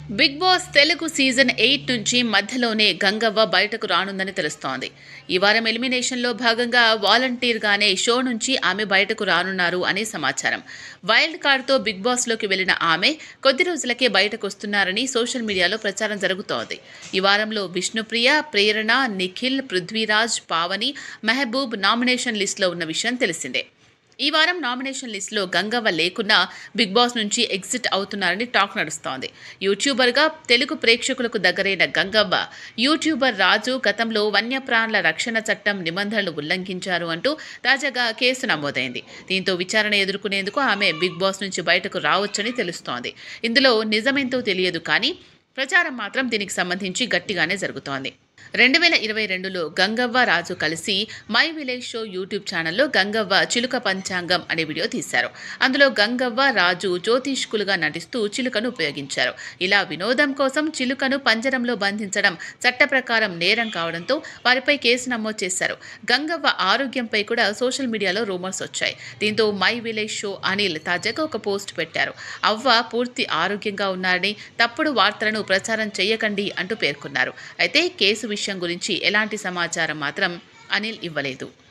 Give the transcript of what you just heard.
big Boss Telugu season eight నుంచి మధ్యలోనే గంగవ్వ బయటకు రానుందని తెలుస్తోంది ఈ వారం ఎలిమినేషన్లో భాగంగా వాలంటీర్గానే షో నుంచి ఆమె బయటకు రానున్నారు అని సమాచారం వైల్డ్ కార్డ్తో బిగ్ బాస్లోకి వెళ్లిన ఆమె కొద్ది రోజులకే బయటకు వస్తున్నారని సోషల్ మీడియాలో ప్రచారం జరుగుతోంది ఈ వారంలో విష్ణుప్రియ ప్రేరణ నిఖిల్ పృథ్వీరాజ్ పావని మెహబూబ్ నామినేషన్ లిస్టులో ఉన్న విషయం తెలిసిందే ఈ వారం నామినేషన్ లిస్టులో గంగవ్వ లేకున్నా బిగ్ బాస్ నుంచి ఎగ్జిట్ అవుతున్నారని టాక్ నడుస్తోంది యూట్యూబర్గా తెలుగు ప్రేక్షకులకు దగ్గరైన గంగవ్వ యూట్యూబర్ రాజు గతంలో వన్యప్రాణుల రక్షణ చట్టం నిబంధనలు ఉల్లంఘించారు అంటూ తాజాగా కేసు నమోదైంది దీంతో విచారణ ఎదుర్కొనేందుకు ఆమె బిగ్ బాస్ నుంచి బయటకు రావచ్చని తెలుస్తోంది ఇందులో నిజమేంతో తెలియదు కానీ ప్రచారం మాత్రం దీనికి సంబంధించి గట్టిగానే జరుగుతోంది రెండు వేల ఇరవై రెండులో గంగవ్వ రాజు కలిసి మై విలేజ్ షో యూట్యూబ్ ఛానల్లో గంగవ్వ చిలుక పంచాంగం అనే వీడియో తీశారు అందులో గంగవ్వ రాజు జ్యోతిష్కులుగా నటిస్తూ చిలుకను ఉపయోగించారు ఇలా వినోదం కోసం చిలుకను పంజరంలో బంధించడం చట్ట ప్రకారం నేరం కావడంతో వారిపై కేసు నమోదు చేశారు గంగవ్వ ఆరోగ్యంపై కూడా సోషల్ మీడియాలో రూమర్స్ వచ్చాయి దీంతో మై విలేజ్ షో అనిల్ తాజాగా ఒక పోస్ట్ పెట్టారు అవ్వ పూర్తి ఆరోగ్యంగా ఉన్నారని తప్పుడు వార్తలను ప్రచారం చేయకండి అంటూ పేర్కొన్నారు అయితే కేసు విషయం గురించి ఎలాంటి సమాచారం మాత్రం అనిల్ ఇవ్వలేదు